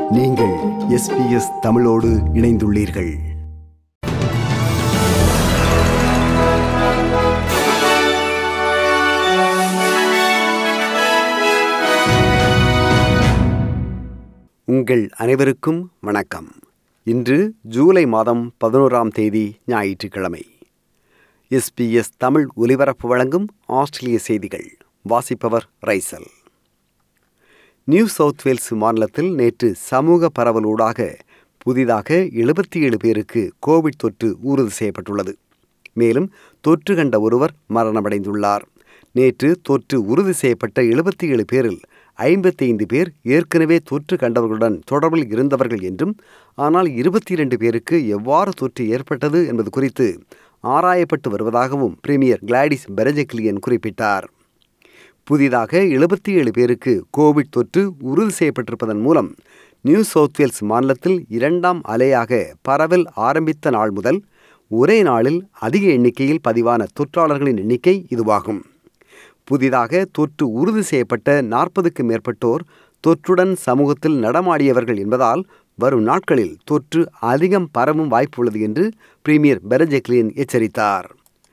நீங்கள் எஸ்பிஎஸ் தமிழோடு இணைந்துள்ளீர்கள் உங்கள் அனைவருக்கும் வணக்கம் இன்று ஜூலை மாதம் பதினோராம் தேதி ஞாயிற்றுக்கிழமை எஸ்பிஎஸ் தமிழ் ஒலிபரப்பு வழங்கும் ஆஸ்திரேலிய செய்திகள் வாசிப்பவர் ரைசல் நியூ சவுத் வேல்ஸ் மாநிலத்தில் நேற்று சமூக பரவலூடாக புதிதாக எழுபத்தி ஏழு பேருக்கு கோவிட் தொற்று உறுதி செய்யப்பட்டுள்ளது மேலும் தொற்று கண்ட ஒருவர் மரணமடைந்துள்ளார் நேற்று தொற்று உறுதி செய்யப்பட்ட எழுபத்தி ஏழு பேரில் ஐம்பத்தி ஐந்து பேர் ஏற்கனவே தொற்று கண்டவர்களுடன் தொடர்பில் இருந்தவர்கள் என்றும் ஆனால் இருபத்தி இரண்டு பேருக்கு எவ்வாறு தொற்று ஏற்பட்டது என்பது குறித்து ஆராயப்பட்டு வருவதாகவும் பிரீமியர் கிளாடிஸ் பெரஜெக்லியன் குறிப்பிட்டார் புதிதாக எழுபத்தி ஏழு பேருக்கு கோவிட் தொற்று உறுதி செய்யப்பட்டிருப்பதன் மூலம் நியூ சவுத் வேல்ஸ் மாநிலத்தில் இரண்டாம் அலையாக பரவல் ஆரம்பித்த நாள் முதல் ஒரே நாளில் அதிக எண்ணிக்கையில் பதிவான தொற்றாளர்களின் எண்ணிக்கை இதுவாகும் புதிதாக தொற்று உறுதி செய்யப்பட்ட நாற்பதுக்கு மேற்பட்டோர் தொற்றுடன் சமூகத்தில் நடமாடியவர்கள் என்பதால் வரும் நாட்களில் தொற்று அதிகம் பரவும் வாய்ப்புள்ளது என்று பிரீமியர் பெரஜெக்லியன் எச்சரித்தார்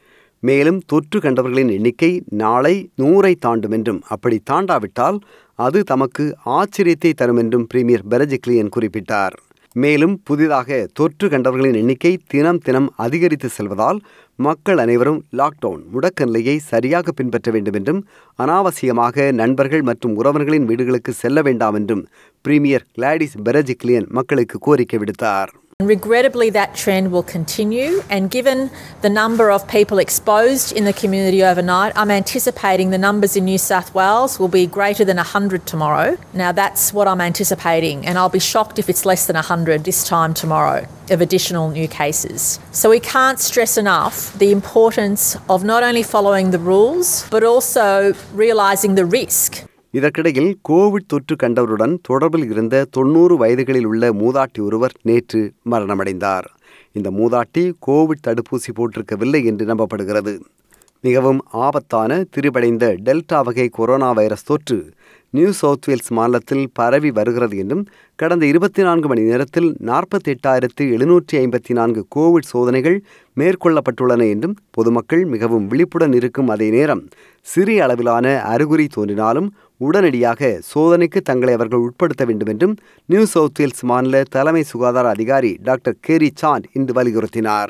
மேலும் தொற்று கண்டவர்களின் எண்ணிக்கை நாளை நூறை தாண்டும் என்றும் அப்படி தாண்டாவிட்டால் அது தமக்கு ஆச்சரியத்தை தரும் என்றும் பிரீமியர் பெரஜெக்லியன் குறிப்பிட்டார் மேலும் புதிதாக தொற்று கண்டவர்களின் எண்ணிக்கை தினம் தினம் அதிகரித்து செல்வதால் மக்கள் அனைவரும் லாக்டவுன் முடக்க நிலையை சரியாக பின்பற்ற வேண்டும் என்றும் அனாவசியமாக நண்பர்கள் மற்றும் உறவினர்களின் வீடுகளுக்கு செல்ல வேண்டாம் என்றும் பிரீமியர் கிளாடிஸ் பெரஜிக்லியன் மக்களுக்கு கோரிக்கை விடுத்தார் Regrettably, that trend will continue, and given the number of people exposed in the community overnight, I'm anticipating the numbers in New South Wales will be greater than 100 tomorrow. Now, that's what I'm anticipating, and I'll be shocked if it's less than 100 this time tomorrow of additional new cases. So, we can't stress enough the importance of not only following the rules, but also realising the risk இதற்கிடையில் Covid தொற்று கண்டவருடன் தொடர்பில் இருந்த தொண்ணூறு வயதுகளில் உள்ள மூதாட்டி ஒருவர் நேற்று மரணமடைந்தார் இந்த மூதாட்டி கோவிட் தடுப்பூசி போட்டிருக்கவில்லை என்று நம்பப்படுகிறது மிகவும் ஆபத்தான திரிபடைந்த டெல்டா வகை கொரோனா வைரஸ் தொற்று நியூ சவுத் வேல்ஸ் மாநிலத்தில் பரவி வருகிறது என்றும் கடந்த இருபத்தி நான்கு மணி நேரத்தில் நாற்பத்தி எட்டாயிரத்து எழுநூற்றி ஐம்பத்தி நான்கு கோவிட் சோதனைகள் மேற்கொள்ளப்பட்டுள்ளன என்றும் பொதுமக்கள் மிகவும் விழிப்புடன் இருக்கும் அதே நேரம் சிறிய அளவிலான அறிகுறி தோன்றினாலும் உடனடியாக சோதனைக்கு தங்களை அவர்கள் உட்படுத்த வேண்டும் என்றும் நியூ சவுத் வேல்ஸ் மாநில தலைமை சுகாதார அதிகாரி டாக்டர் கேரி சாண்ட் இன்று வலியுறுத்தினார்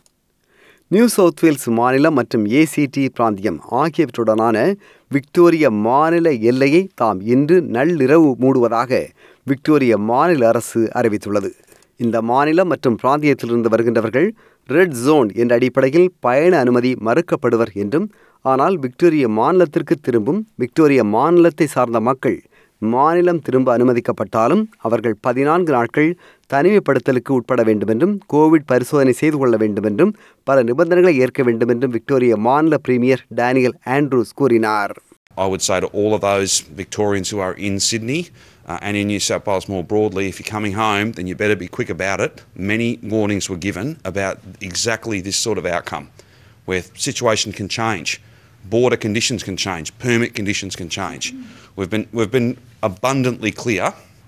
நியூ சவுத் வேல்ஸ் மாநிலம் மற்றும் ஏசிடி பிராந்தியம் ஆகியவற்றுடனான விக்டோரிய மாநில எல்லையை தாம் இன்று நள்ளிரவு மூடுவதாக விக்டோரிய மாநில அரசு அறிவித்துள்ளது இந்த மாநிலம் மற்றும் பிராந்தியத்திலிருந்து வருகின்றவர்கள் ரெட் ஜோன் என்ற அடிப்படையில் பயண அனுமதி மறுக்கப்படுவர் என்றும் ஆனால் விக்டோரிய மாநிலத்திற்கு திரும்பும் விக்டோரிய மாநிலத்தை சார்ந்த மக்கள் மாநிலம் திரும்ப அனுமதிக்கப்பட்டாலும் அவர்கள் பதினான்கு நாட்கள் தனிமைப்படுத்தலுக்கு உட்பட வேண்டும் என்றும் கோவிட் பரிசோதனை செய்து கொள்ள வேண்டும் என்றும் பல நிபந்தனைகளை ஏற்க வேண்டும் என்றும் விக்டோரிய மாநில பிரீமியர் டேனியல் ஆண்ட்ரூஸ் கூறினார் I would say to all of those Victorians who are in Sydney uh, and in New South Wales more broadly, if you're coming home, then you better be quick about it. Many warnings were given about exactly this sort of outcome, where situation can change, border conditions can change, permit conditions can change. We've been we've been abundantly clear.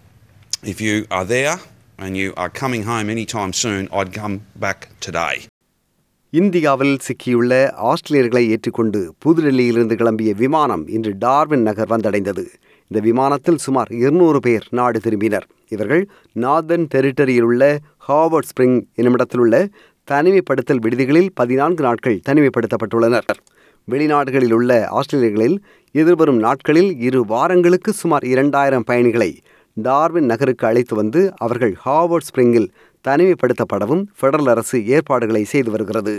If you are there and you are coming home anytime soon, I'd come back today. இந்தியாவில் சிக்கியுள்ள ஆஸ்திரேலியர்களை ஏற்றுக்கொண்டு புதுடெல்லியிலிருந்து கிளம்பிய விமானம் இன்று Darwin நகர் வந்தடைந்தது இந்த விமானத்தில் சுமார் இருநூறு பேர் நாடு திரும்பினர் இவர்கள் நார்தன் டெரிட்டரியில் உள்ள ஹாவர்ட் ஸ்பிரிங் என்னுமிடத்தில் உள்ள தனிமைப்படுத்தல் விடுதிகளில் பதினான்கு நாட்கள் தனிமைப்படுத்தப்பட்டுள்ளனர் வெளிநாடுகளில் உள்ள ஆஸ்திரேலியர்களில் எதிர்வரும் நாட்களில் இரு வாரங்களுக்கு சுமார் இரண்டாயிரம் பயணிகளை டார்வின் நகருக்கு அழைத்து வந்து அவர்கள் ஹாவர்ட் ஸ்பிரிங்கில் தனிமைப்படுத்தப்படவும் ஃபெடரல் அரசு ஏற்பாடுகளை செய்து வருகிறது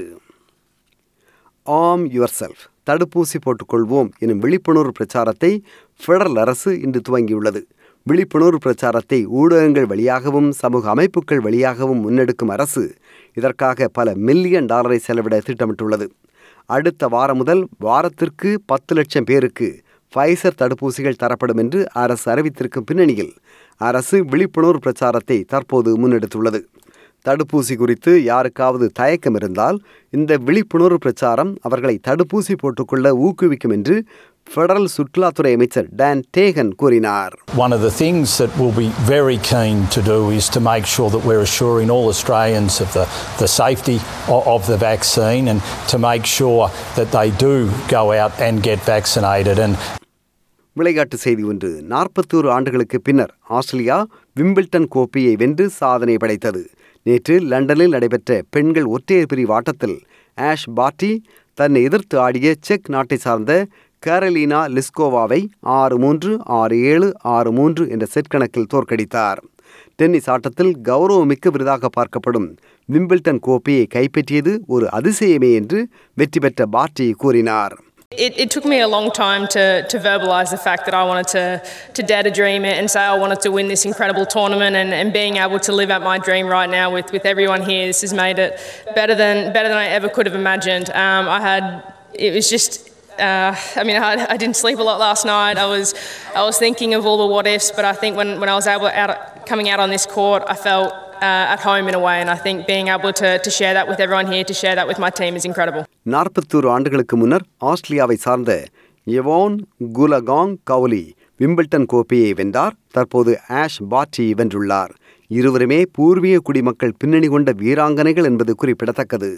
ஆம் யுவர் செல்ஃப் தடுப்பூசி போட்டுக்கொள்வோம் எனும் விழிப்புணர்வு பிரச்சாரத்தை ஃபெடரல் அரசு இன்று துவங்கியுள்ளது விழிப்புணர்வு பிரச்சாரத்தை ஊடகங்கள் வழியாகவும் சமூக அமைப்புகள் வழியாகவும் முன்னெடுக்கும் அரசு இதற்காக பல மில்லியன் டாலரை செலவிட திட்டமிட்டுள்ளது அடுத்த வாரம் முதல் வாரத்திற்கு பத்து லட்சம் பேருக்கு ஃபைசர் தடுப்பூசிகள் தரப்படும் என்று அரசு அறிவித்திருக்கும் பின்னணியில் அரசு விழிப்புணர்வு பிரச்சாரத்தை தற்போது முன்னெடுத்துள்ளது தடுப்பூசி குறித்து யாருக்காவது தயக்கம் இருந்தால் இந்த விழிப்புணர்வு பிரச்சாரம் அவர்களை தடுப்பூசி போட்டுக்கொள்ள ஊக்குவிக்கும் என்று பெடரல் சுற்றுலாத்துறை அமைச்சர் டான் டேகன் கூறினார் One of the things that we'll be very keen to do is to make sure that we're assuring all Australians of the, the safety of, of the vaccine and to make sure that they do go out and get vaccinated. And விளையாட்டு செய்தி ஒன்று நாற்பத்தோரு ஆண்டுகளுக்கு பின்னர் Australia Wimbledon கோப்பையை வென்று சாதனை படைத்தது நேற்று லண்டனில் நடைபெற்ற பெண்கள் ஒற்றையர் பிரிவு ஆட்டத்தில் ஆஷ் பார்ட்டி தன்னை எதிர்த்து ஆடிய செக் நாட்டை சார்ந்த கேரலீனா லிஸ்கோவாவை ஆறு மூன்று ஆறு ஏழு ஆறு மூன்று என்ற செட் கணக்கில் தோற்கடித்தார் டென்னிஸ் ஆட்டத்தில் கௌரவமிக்க விருதாக பார்க்கப்படும் விம்பிள்டன் கோப்பையை கைப்பற்றியது ஒரு அதிசயமே என்று வெற்றி பெற்ற பார்ட்டி கூறினார் It, it took me a long time to, to verbalise the fact that I wanted to, to dare to dream it and say I wanted to win this incredible tournament and, and being able to live out my dream right now with, with everyone here. This has made it better than, better than I ever could have imagined. Um, I had, it was just, uh, I mean, I, I didn't sleep a lot last night. I was, I was thinking of all the what ifs, but I think when, when I was able out, coming out on this court, I felt uh, at home in a way, and I think being able to, to share that with everyone here, to share that with my team is incredible. நாற்பத்தோரு ஆண்டுகளுக்கு முன்னர் ஆஸ்திரேலியாவை சார்ந்த எவான் குலகாங் Cowley Wimbledon கோப்பையை வென்றார் தற்போது ash party வென்றுள்ளார் இருவருமே பூர்வீக குடிமக்கள் பின்னணி கொண்ட வீராங்கனைகள் என்பது குறிப்பிடத்தக்கது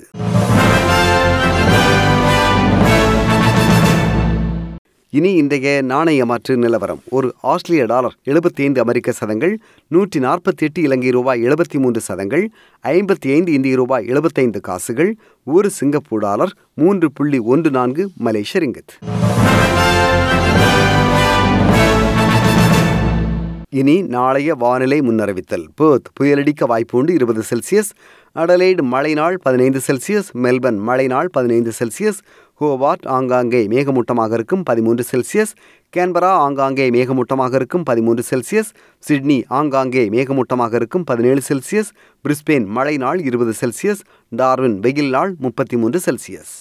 இனி இன்றைய நாணய மாற்று நிலவரம் ஒரு ஆஸ்திரேலிய டாலர் எழுபத்தி ஐந்து அமெரிக்க சதங்கள் நூற்றி நாற்பத்தி எட்டு இலங்கை ரூபாய் எழுபத்தி மூன்று சதங்கள் ஐம்பத்தி ஐந்து இந்திய ரூபாய் எழுபத்தைந்து காசுகள் ஒரு சிங்கப்பூர் டாலர் மூன்று புள்ளி ஒன்று நான்கு மலேசிய ரிங்கித் இனி நாளைய வானிலை முன்னறிவித்தல் பேர்த் புயலடிக்க வாய்ப்புண்டு இருபது செல்சியஸ் அடலைடு மழை நாள் பதினைந்து செல்சியஸ் மெல்பர்ன் மழை நாள் பதினைந்து செல்சியஸ் ஹோவார்ட் ஆங்காங்கே மேகமூட்டமாக இருக்கும் பதிமூன்று செல்சியஸ் கேன்பரா ஆங்காங்கே மேகமூட்டமாக இருக்கும் பதிமூன்று செல்சியஸ் சிட்னி ஆங்காங்கே மேகமூட்டமாக இருக்கும் பதினேழு செல்சியஸ் பிரிஸ்பெயின் மழை நாள் இருபது செல்சியஸ் டார்வின் வெயில் நாள் முப்பத்தி மூன்று செல்சியஸ்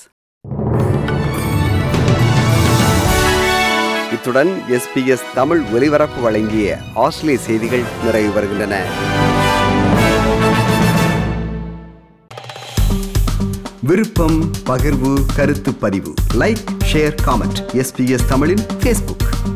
இத்துடன் எஸ்பிஎஸ் தமிழ் ஒலிபரப்பு வழங்கிய ஆஸ்திரேலிய செய்திகள் நிறைவு வருகின்றன விருப்பம் பகிர்வு கருத்து பதிவு லைக் ஷேர் காமெண்ட் எஸ்பிஎஸ் தமிழின் ஃபேஸ்புக்